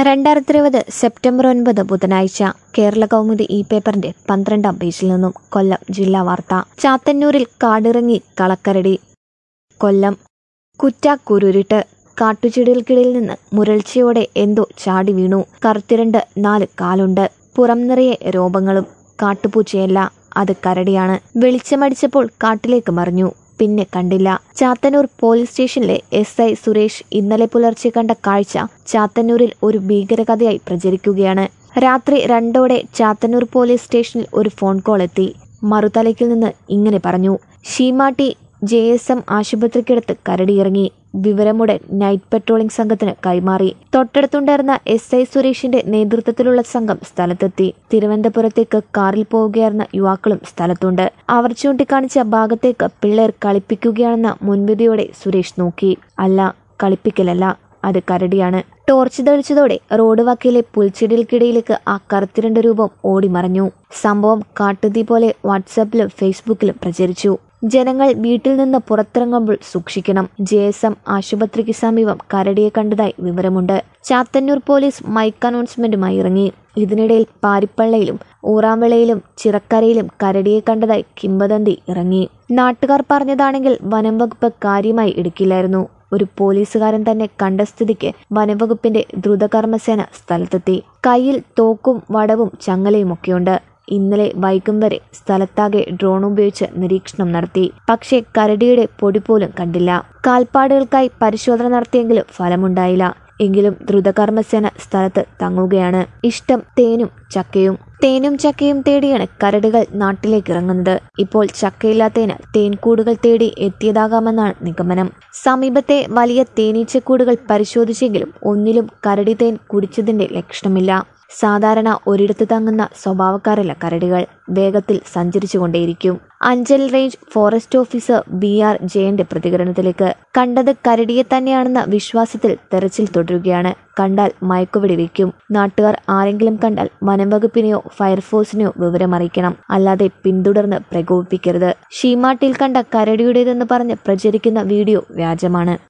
രണ്ടായിരത്തി ഇരുപത് സെപ്റ്റംബർ ഒൻപത് ബുധനാഴ്ച കേരള കൗമുദി ഇ പേപ്പറിന്റെ പന്ത്രണ്ടാം പേജിൽ നിന്നും കൊല്ലം ജില്ലാ വാർത്ത ചാത്തന്നൂരിൽ കാടിറങ്ങി കളക്കരടി കൊല്ലം കുറ്റാക്കുരുരിട്ട് കാട്ടുചെടികൾക്കിടയിൽ നിന്ന് മുരൾച്ചയോടെ എന്തോ ചാടി വീണു കറുത്തിരണ്ട് നാല് കാലുണ്ട് പുറം നിറയെ രോപങ്ങളും കാട്ടുപൂച്ചയല്ല അത് കരടിയാണ് വെളിച്ചമടിച്ചപ്പോൾ കാട്ടിലേക്ക് മറിഞ്ഞു പിന്നെ കണ്ടില്ല ചാത്തന്നൂർ പോലീസ് സ്റ്റേഷനിലെ എസ് ഐ സുരേഷ് ഇന്നലെ പുലർച്ചെ കണ്ട കാഴ്ച ചാത്തന്നൂരിൽ ഒരു ഭീകരകഥയായി പ്രചരിക്കുകയാണ് രാത്രി രണ്ടോടെ ചാത്തന്നൂർ പോലീസ് സ്റ്റേഷനിൽ ഒരു ഫോൺ കോൾ എത്തി മറുതലയ്ക്കിൽ നിന്ന് ഇങ്ങനെ പറഞ്ഞു ഷീമാട്ടി ജെ എസ് എം ആശുപത്രിക്കടുത്ത് കരടിയിറങ്ങി വിവരമുടൻ നൈറ്റ് പെട്രോളിംഗ് സംഘത്തിന് കൈമാറി തൊട്ടടുത്തുണ്ടായിരുന്ന എസ് ഐ സുരേഷിന്റെ നേതൃത്വത്തിലുള്ള സംഘം സ്ഥലത്തെത്തി തിരുവനന്തപുരത്തേക്ക് കാറിൽ പോവുകയായിരുന്ന യുവാക്കളും സ്ഥലത്തുണ്ട് അവർ ചൂണ്ടിക്കാണിച്ച ഭാഗത്തേക്ക് പിള്ളേർ കളിപ്പിക്കുകയാണെന്ന മുൻവിധിയോടെ സുരേഷ് നോക്കി അല്ല കളിപ്പിക്കലല്ല അത് കരടിയാണ് ടോർച്ച് തെളിച്ചതോടെ റോഡ് വക്കിലെ പുൽച്ചെടികൾക്കിടയിലേക്ക് ആ കറുത്തിരണ്ട രൂപം ഓടിമറഞ്ഞു സംഭവം കാട്ടുതീ പോലെ വാട്സാപ്പിലും ഫേസ്ബുക്കിലും പ്രചരിച്ചു ജനങ്ങൾ വീട്ടിൽ നിന്ന് പുറത്തിറങ്ങുമ്പോൾ സൂക്ഷിക്കണം ജെ എസ് എം ആശുപത്രിക്ക് സമീപം കരടിയെ കണ്ടതായി വിവരമുണ്ട് ചാത്തന്നൂർ പോലീസ് മൈക്ക് അനൗൺസ്മെന്റുമായി ഇറങ്ങി ഇതിനിടയിൽ പാരിപ്പള്ളയിലും ഊറാമ്പിളയിലും ചിറക്കരയിലും കരടിയെ കണ്ടതായി കിംബദന്തി ഇറങ്ങി നാട്ടുകാർ പറഞ്ഞതാണെങ്കിൽ വനം വകുപ്പ് കാര്യമായി എടുക്കില്ലായിരുന്നു ഒരു പോലീസുകാരൻ തന്നെ കണ്ട സ്ഥിതിക്ക് വനംവകുപ്പിന്റെ ദ്രുതകർമ്മസേന സ്ഥലത്തെത്തി കയ്യിൽ തോക്കും വടവും ചങ്ങലയുമൊക്കെയുണ്ട് ഇന്നലെ വൈകും വരെ സ്ഥലത്താകെ ഡ്രോൺ ഉപയോഗിച്ച് നിരീക്ഷണം നടത്തി പക്ഷേ കരടിയുടെ പൊടി പോലും കണ്ടില്ല കാൽപ്പാടുകൾക്കായി പരിശോധന നടത്തിയെങ്കിലും ഫലമുണ്ടായില്ല എങ്കിലും ദ്രുതകർമ്മസേന സ്ഥലത്ത് തങ്ങുകയാണ് ഇഷ്ടം തേനും ചക്കയും തേനും ചക്കയും തേടിയാണ് കരടുകൾ നാട്ടിലേക്ക് ഇറങ്ങുന്നത് ഇപ്പോൾ ചക്കയില്ലാത്തതിനാൽ തേൻകൂടുകൾ തേടി എത്തിയതാകാമെന്നാണ് നിഗമനം സമീപത്തെ വലിയ തേനീച്ചക്കൂടുകൾ പരിശോധിച്ചെങ്കിലും ഒന്നിലും കരടി തേൻ കുടിച്ചതിന്റെ ലക്ഷണമില്ല സാധാരണ ഒരിടത്ത് തങ്ങുന്ന സ്വഭാവക്കാരല്ല കരടികൾ വേഗത്തിൽ സഞ്ചരിച്ചുകൊണ്ടേയിരിക്കും Anchal range forest officer B R ജയന്റെ പ്രതികരണത്തിലേക്ക് കണ്ടത് കരടിയെ തന്നെയാണെന്ന വിശ്വാസത്തിൽ തെരച്ചിൽ തുടരുകയാണ് കണ്ടാൽ മയക്കുവെടി വയ്ക്കും നാട്ടുകാർ ആരെങ്കിലും കണ്ടാൽ വനംവകുപ്പിനെയോ ഫയർഫോഴ്സിനെയോ വിവരമറിയിക്കണം അല്ലാതെ പിന്തുടർന്ന് പ്രകോപിപ്പിക്കരുത് ഷീമാട്ടിൽ കണ്ട കരടിയുടേതെന്ന് പറഞ്ഞ് പ്രചരിക്കുന്ന വീഡിയോ വ്യാജമാണ്